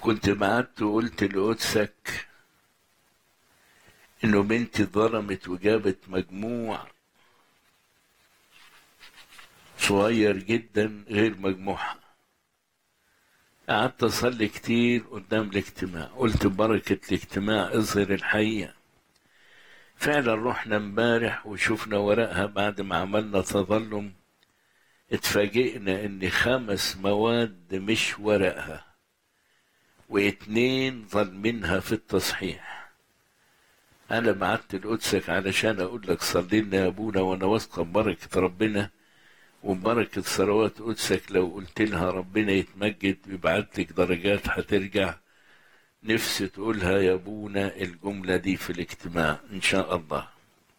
كنت بعت وقلت لقدسك انه بنتي ظلمت وجابت مجموع صغير جدا غير مجموعها قعدت اصلي كتير قدام الاجتماع قلت بركة الاجتماع اظهر الحقيقة فعلا رحنا امبارح وشفنا ورقها بعد ما عملنا تظلم اتفاجئنا ان خمس مواد مش ورقها واتنين ظالمينها في التصحيح انا بعت لقدسك علشان اقول لك صلي لنا يا ابونا وانا واثقه ببركه ربنا وبركه ثروات قدسك لو قلت لها ربنا يتمجد ويبعت لك درجات هترجع نفسي تقولها يا ابونا الجمله دي في الاجتماع ان شاء الله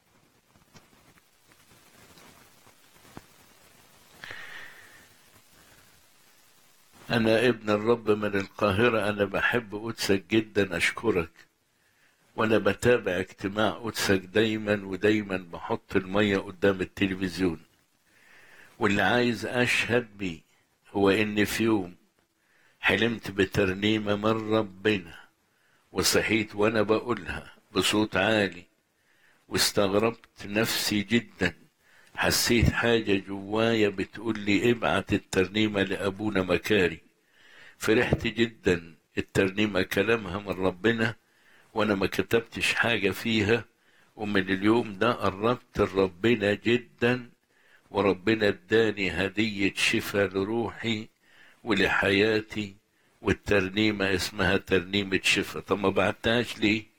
أنا ابن الرب من القاهرة أنا بحب قدسك جدا أشكرك وأنا بتابع اجتماع قدسك دايما ودايما بحط المية قدام التلفزيون واللي عايز أشهد بيه هو إن في يوم حلمت بترنيمة من ربنا وصحيت وأنا بقولها بصوت عالي واستغربت نفسي جدا حسيت حاجة جوايا بتقول لي ابعت الترنيمة لأبونا مكاري فرحت جدا الترنيمة كلامها من ربنا وأنا ما كتبتش حاجة فيها ومن اليوم ده قربت لربنا جدا وربنا اداني هدية شفاء لروحي ولحياتي والترنيمة اسمها ترنيمة شفاء طب ما بعتهاش ليه